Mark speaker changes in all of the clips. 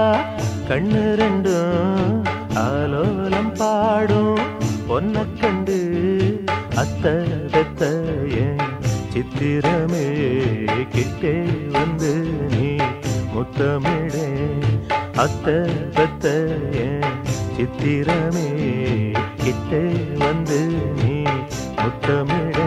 Speaker 1: கண்ணு ரெண்டும் ஆலோலம் பாடும் பொன்ன கண்டு அத்த பெத்த என் சித்திரமே கிட்டே வந்து நீ முத்தமிடே அத்த பெத்த என் சித்திரமே கிட்டே வந்து நீ முத்தமிடே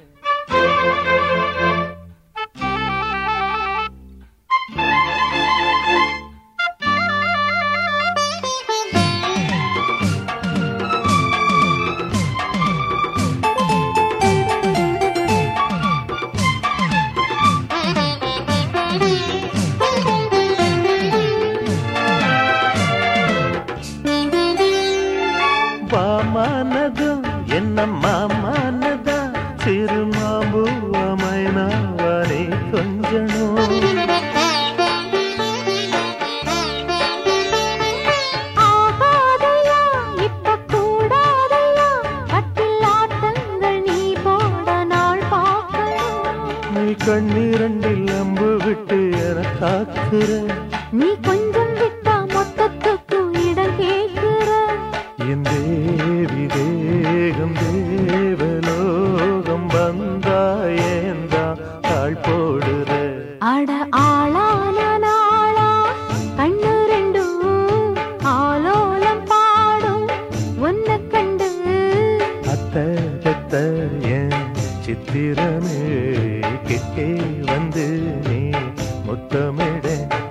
Speaker 1: வாமானதும் என்ன மாமானதா சிறு மாம்பூவமைனாவனை கொஞ்சணும்
Speaker 2: ஆகாதையா இப்ப கூடாதையா கட்டில் ஆட்டங்கள் நீ போட நாள் பார்க்கணும்
Speaker 1: நீ கண்ணீரண்டில் அம்பு விட்டு என காக்குற
Speaker 2: நீ கொஞ்சம் விட்டா மொத்தத்துக்கும் இடம் கேட்கிற
Speaker 1: என் தேவி தேகம் தேவலோகம் வந்தாயேந்தா தாழ் போடுற
Speaker 2: அட ஆளான நாளா கண்ணு ரெண்டும் ஆலோலம் பாடும் ஒன்ன கண்டு
Speaker 1: அத்த பெத்த என் சித்திரமே கிட்டே வந்து நீ முத்தமிட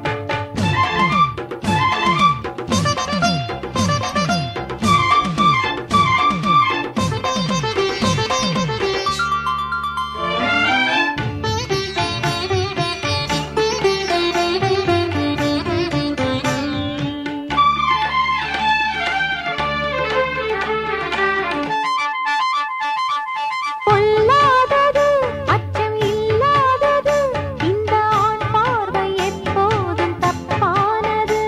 Speaker 2: பொல்லாதது அச்சம் இல்லாதது இந்த ஆண் பார்வை எப்போதும் தப்பானது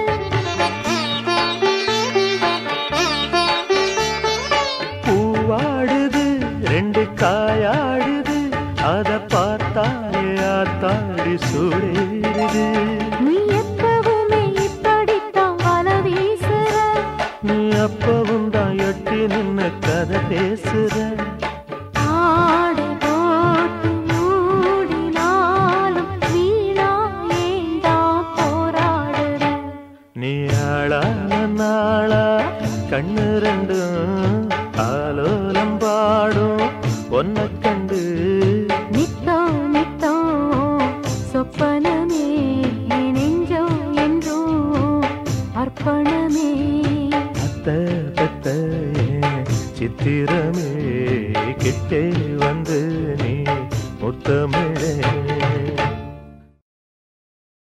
Speaker 1: பூவாடுது ரெண்டு காயாடுது அத பார்த்தாலே ஆத்தாடி சுடேறுது
Speaker 2: நீ எப்பவுமே இப்படித்தான் வல வீசுற
Speaker 1: நீ அப்பவும் தான் எட்டி நின்னு கதை பேசுற
Speaker 2: ஆடை போட்டு மூடினாலும் வீணா ஏண்டா போராடுற
Speaker 1: நீ ஆளான நாளா கண்ணு ரெண்டும் ஆலோலம் பாடும் ஒன்ன கண்டு
Speaker 2: நித்தோ நித்தோ சொப்பனமே நெஞ்சோ என்றோ அர்ப்பணமே
Speaker 1: அத்த பெத்த என் சித்திரமே கிட்டே வந்து நீ முத்தமே